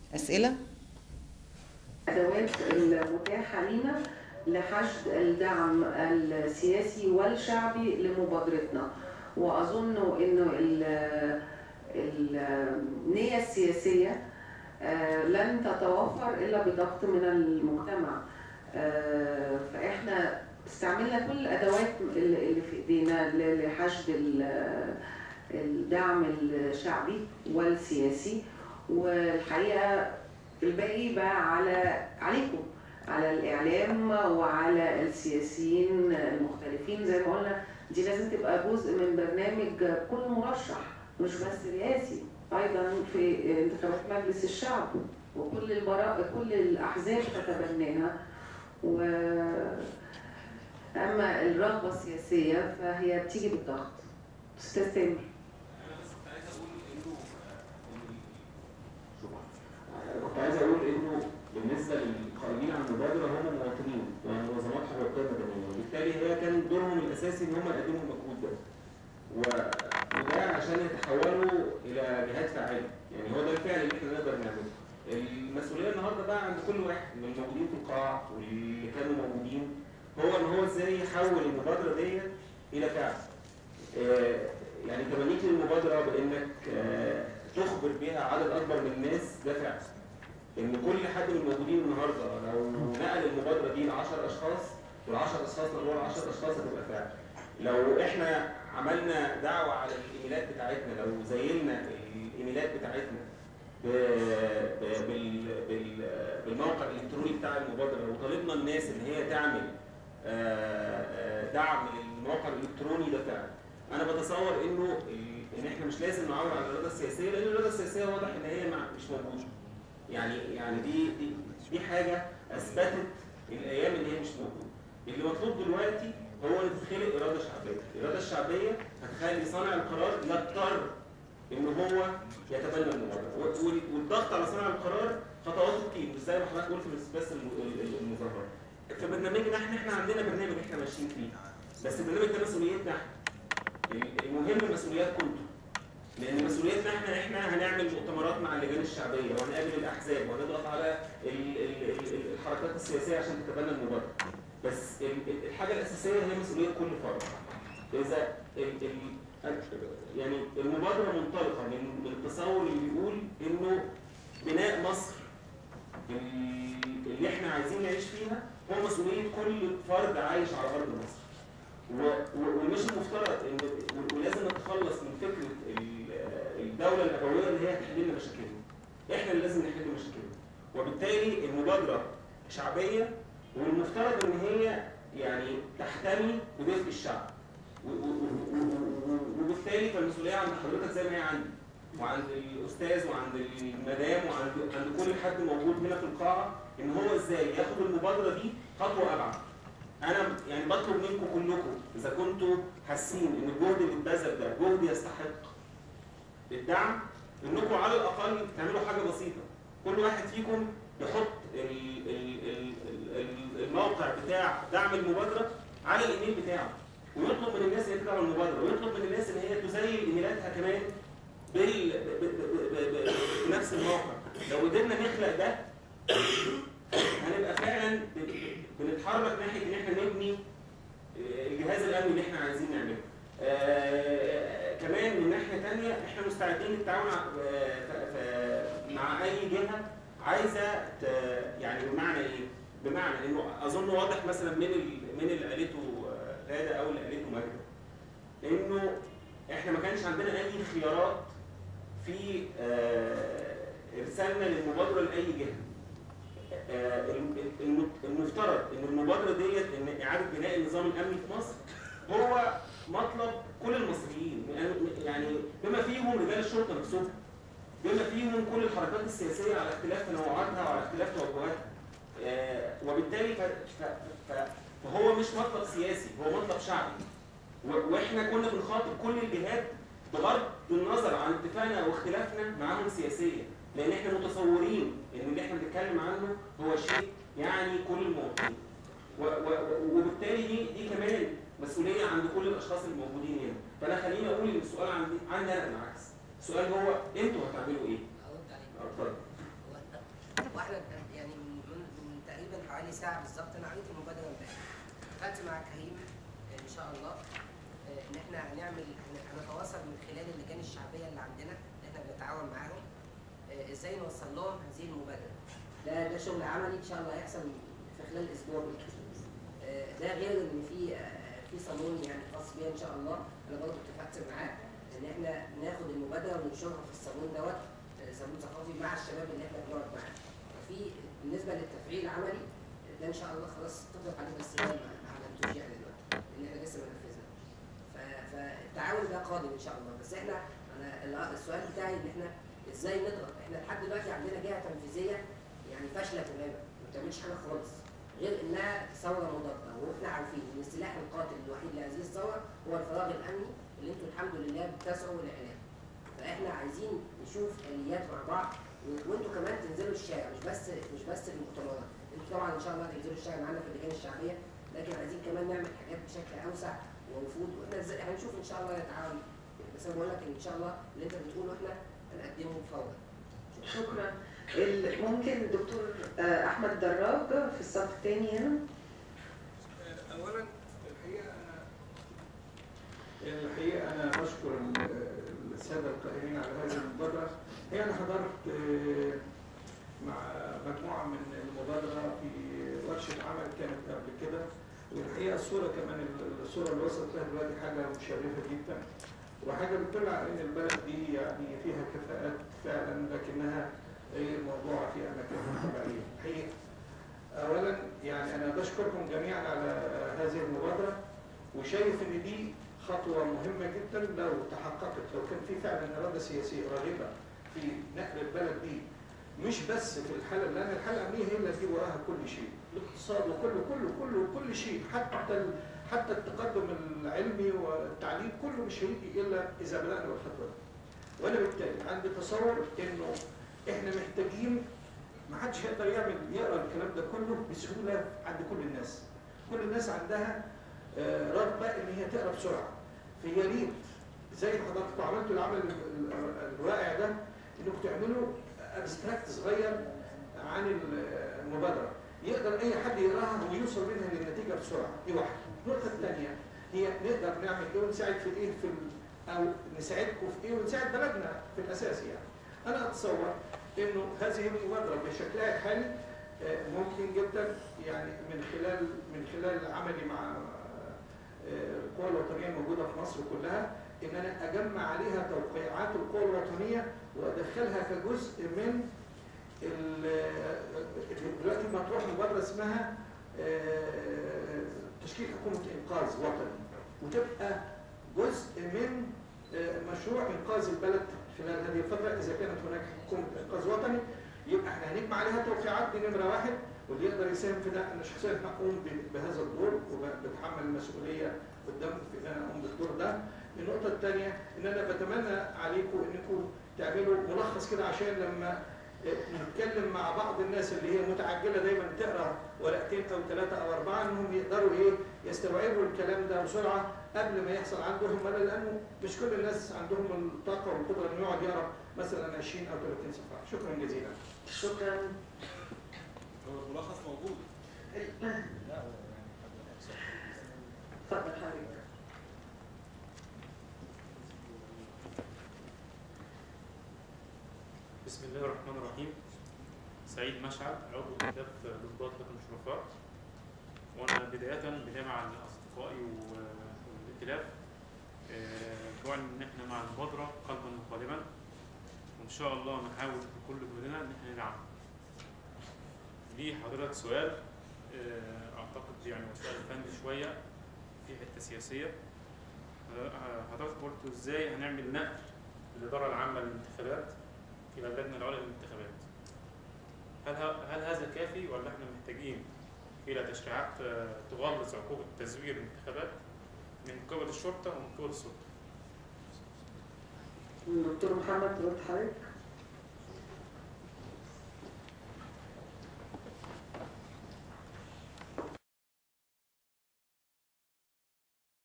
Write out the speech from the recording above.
اسئله الادوات المتاحه لنا لحشد الدعم السياسي والشعبي لمبادرتنا واظن انه ال- النيه السياسيه آه، لن تتوفر الا بضغط من المجتمع آه، فاحنا استعملنا كل الادوات اللي اللي في ايدينا ل- لحشد ال- الدعم الشعبي والسياسي والحقيقه الباقي بقى على عليكم على الاعلام وعلى السياسيين المختلفين زي ما قلنا دي لازم تبقى جزء من برنامج كل مرشح مش بس رئاسي ايضا في انتخابات مجلس الشعب وكل البراء كل الاحزاب تتبناها و اما الرغبه السياسيه فهي بتيجي بالضغط استاذ تامر انا بس كنت عايز اقول انه شكرا كنت عايز اقول انه بالنسبه للخارجين عن المبادره هم مواطنين ومنظمات حقوقيه مدنيه وبالتالي هي كان دورهم الاساسي ان هم يقدموا المجهود ده و- وده عشان يتحولوا الى جهات فاعله يعني هو ده الفعل اللي احنا نقدر نعمله المسؤوليه النهارده بقى عند كل واحد من الموجودين في القاعه واللي كانوا موجودين هو ان هو ازاي يحول المبادره ديت الى فعل آه، يعني تمنيت للمبادره بانك آه، تخبر بها عدد اكبر من الناس ده فعل ان كل حد من الموجودين النهارده لو نقل المبادره دي ل 10 اشخاص وال 10 اشخاص اللي هو 10 اشخاص هتبقى فعل لو احنا عملنا دعوه على الايميلات بتاعتنا لو زينا الايميلات بتاعتنا ب- ب- بال- بال- بالموقع الالكتروني بتاع المبادره وطالبنا الناس ان هي تعمل آه، آه، دعم للموقع الالكتروني ده فعلا انا بتصور انه ال- ان احنا مش لازم نعول على الاراده السياسيه لان الاراده السياسيه واضح ان هي مع- مش موجوده يعني يعني دي دي دي حاجه اثبتت الايام ان هي مش موجوده اللي مطلوب دلوقتي هو ان تتخلق اراده شعبيه الاراده الشعبيه هتخلي صانع القرار يضطر ان هو يتبنى المبادره و- وال- والضغط على صانع القرار خطواته كتير مش زي ما حضرتك قلت في بس المظاهره في برنامجنا احنا احنا عندنا برنامج احنا ماشيين فيه بس البرنامج ده مسؤوليتنا احنا المهم مسؤولياتكم انتوا لان مسؤوليتنا احنا احنا هنعمل مؤتمرات مع اللجان الشعبيه وهنقابل الاحزاب وهنضغط على ال- ال- ال- الحركات السياسيه عشان تتبنى المبادره بس ال- ال- الحاجه الاساسيه هي مسؤوليه كل فرد اذا ال ال يعني المبادره منطلقه من من التصور اللي بيقول انه بناء مصر اللي احنا عايزين نعيش فيها هو مسؤوليه كل فرد عايش على ارض مصر و- و- ومش المفترض ان و- ولازم نتخلص من فكره ال- الدوله الابويه اللي هي هتحل لنا مشاكلنا. احنا اللي لازم نحل مشاكلنا. وبالتالي المبادره شعبيه والمفترض ان هي يعني تحتمي بدفء الشعب. و- و- و- و- و- وبالتالي فالمسؤوليه عند حضرتك زي ما هي عندي وعند الاستاذ وعند المدام وعند عند كل حد موجود هنا في القاعه ان هو ازاي ياخد المبادره دي خطوه ابعد. انا يعني بطلب منكم كلكم اذا كنتوا حاسين ان الجهد اللي اتبذل ده جهد يستحق الدعم انكم على الاقل تعملوا حاجه بسيطه كل واحد فيكم يحط ال- ال- ال- ال- الموقع بتاع دعم المبادره على الايميل بتاعه ويطلب من الناس ان هي تدعم المبادره ويطلب من الناس ان هي تزيل ايميلاتها كمان بال ب- ب- ب- ب- بنفس الموقع لو قدرنا نخلق ده هنبقى فعلا ب- ب- بنتحرك ناحيه ان احنا نبني آه، الجهاز الامني اللي احنا عايزين نعمله. آه، كمان من ناحيه ثانيه احنا مستعدين للتعاون ع- آه، ف- ف- مع اي جهه عايزه ت- يعني بمعنى ايه؟ بمعنى انه اظن واضح مثلا من ال- من اللي قالته آه، غاده او اللي قالته ماجده انه احنا ما كانش عندنا اي خيارات في آه، ارسالنا للمبادره لاي جهه. آه، الم- الم- المفترض ان المبادره ديت ان اعاده بناء النظام الامني في مصر هو مطلب كل المصريين يعني بما فيهم رجال الشرطه نفسهم بما فيهم كل الحركات السياسيه على اختلاف تنوعاتها وعلى اختلاف توجهاتها آه، وبالتالي ف- ف- ف- فهو مش مطلب سياسي هو مطلب شعبي و- واحنا كنا بنخاطب كل الجهات بغض النظر عن اتفاقنا او اختلافنا معاهم سياسيا لان احنا متصورين ان اللي احنا بنتكلم عنه هو شيء يعني كل المواطنين و- و- وبالتالي دي دي كمان مسؤوليه عند كل الاشخاص الموجودين هنا فانا خليني اقول ان السؤال عندي عندي انا بالعكس السؤال هو انتوا هتعملوا ايه؟ أرد عليك اتفضل هو واحنا يعني من, من, من تقريبا حوالي ساعه بالظبط انا عملت المبادره امبارح اتفقت مع كريم آه، ان شاء الله آه، ان احنا هنعمل هن- هنتواصل من خلال اللجان الشعبيه اللي عندنا اللي احنا بنتعاون معاهم آه، ازاي نوصل لهم هذه المبادره ده ده شغل عملي ان شاء الله هيحصل في خلال اسبوع بالكثير آه، ده غير ان في آه، في صالون يعني خاص بيا ان شاء الله انا برضه اتفقت معاه ان احنا ناخد المبادره وننشرها في الصالون دوت آه، صالون ثقافي مع الشباب اللي احنا بنقعد معاهم ففي بالنسبه للتفعيل العملي ده ان شاء الله خلاص اتفق عليه بس ده ما ما عملتوش يعني دلوقتي لان احنا لسه ما نفذناش ف- فالتعاون ده قادم ان شاء الله بس احنا انا ال- السؤال بتاعي ان احنا ازاي نضغط احنا لحد دلوقتي عندنا جهه تنفيذيه يعني فاشله تماما ما بتعملش حاجه خالص غير انها ثوره مضاده واحنا عارفين ان السلاح القاتل الوحيد لهذه الثوره هو الفراغ الامني اللي انتوا الحمد لله بتسعوا لعلاجه فاحنا عايزين نشوف اليات مع بعض و- وانتوا كمان تنزلوا الشارع مش بس مش بس في المؤتمرات انتوا طبعا ان شاء الله هتنزلوا الشارع معانا في اللجان الشعبيه لكن عايزين كمان نعمل حاجات بشكل اوسع ووفود واحنا ازاي هنشوف ان شاء الله نتعاون بس انا بقول لك ان شاء الله اللي انت بتقوله احنا هنقدمه فورا شكرا ال- ممكن دكتور آه، احمد دراج في الصف الثاني هنا اولا الحقيقه انا الحقيقه انا بشكر ال- الساده القائمين على هذه المبادره هي انا حضرت آه، مع مجموعه من المبادره في ورشه عمل كانت قبل كده والحقيقه الصوره كمان الصوره اللي وصلت لها دلوقتي حاجه مشرفه جدا وحاجه بتدل على ان البلد دي يعني فيها كفاءات فعلا لكنها غير موضوعه في اماكنها الطبيعيه الحقيقه اولا يعني انا بشكركم جميعا على هذه المبادره وشايف ان دي خطوه مهمه جدا لو تحققت لو كان في فعلا اراده سياسيه راغبه في نقل البلد دي مش بس في الحاله لان الحاله الامنيه هي اللي هتجيب وراها كل شيء الاقتصاد وكله كله كله كل شيء حتى ال- حتى التقدم العلمي والتعليم كله مش هيجي الا اذا بدانا بالخطوه دي. وانا بالتالي عندي تصور انه احنا محتاجين ما حدش هيقدر يعمل يقرا الكلام ده كله بسهوله عند كل الناس. كل الناس عندها آه، رغبه ان هي تقرا بسرعه. فيا ريت زي ما حضراتكم عملتوا العمل ال- ال- الرائع ده انكم تعملوا ابستراكت صغير عن ال- المبادره. يقدر اي حد يقراها ويوصل منها للنتيجه بسرعه، دي واحده. النقطه الثانيه هي نقدر نعمل ايه ونساعد في ايه في ال- او نساعدكم في ايه ونساعد بلدنا في الاساس يعني. انا اتصور انه هذه المبادره بشكلها الحالي آه، ممكن جدا يعني من خلال من خلال عملي مع آه، القوى الوطنيه الموجوده في مصر كلها ان انا اجمع عليها توقيعات القوى الوطنيه وادخلها كجزء من ال- دلوقتي مطروح مبادره اسمها آه، تشكيل حكومه انقاذ وطني وتبقى جزء من آه، مشروع انقاذ البلد خلال هذه الفتره اذا كانت هناك حكومه انقاذ وطني يبقى احنا هنجمع عليها توقيعات دي نمره واحد واللي يقدر يساهم في ده انا شخصيا هقوم ب- بهذا الدور وبتحمل المسؤوليه قدام في ان انا اقوم بالدور ده. النقطه الثانيه ان انا بتمنى عليكم انكم تعملوا ملخص كده عشان لما نتكلم مع بعض الناس اللي هي متعجله دايما تقرا ورقتين او ثلاثه او اربعه انهم يقدروا ايه يستوعبوا الكلام ده بسرعه قبل ما يحصل عندهم ملل لانه مش كل الناس عندهم الطاقه والقدره انه يقعد يقرا مثلا 20 او 30 صفحه شكرا جزيلا شكرا هو الملخص موجود ال- لا هو يعني حد اتفضل حضرتك بسم الله الرحمن الرحيم سعيد مشعل عضو كتاب ضباط لكن الشرفاء وانا بدايه بجمع اصدقائي و- والائتلاف آه، بعلن ان احنا مع المبادره قلبا وقالبا وان شاء الله نحاول بكل جهدنا ان احنا ندعم ليه حضرتك سؤال آه، اعتقد يعني هو سؤال فني شويه في حته سياسيه آه، حضرتك قلت ازاي هنعمل نقل الاداره العامه للانتخابات الى اللجنه العليا للانتخابات. هل ه- هل هذا كافي ولا احنا محتاجين الى تشريعات آه، تغلظ عقوبه تزوير الانتخابات من قبل الشرطه ومن قبل السلطه؟ دكتور محمد ترد حضرتك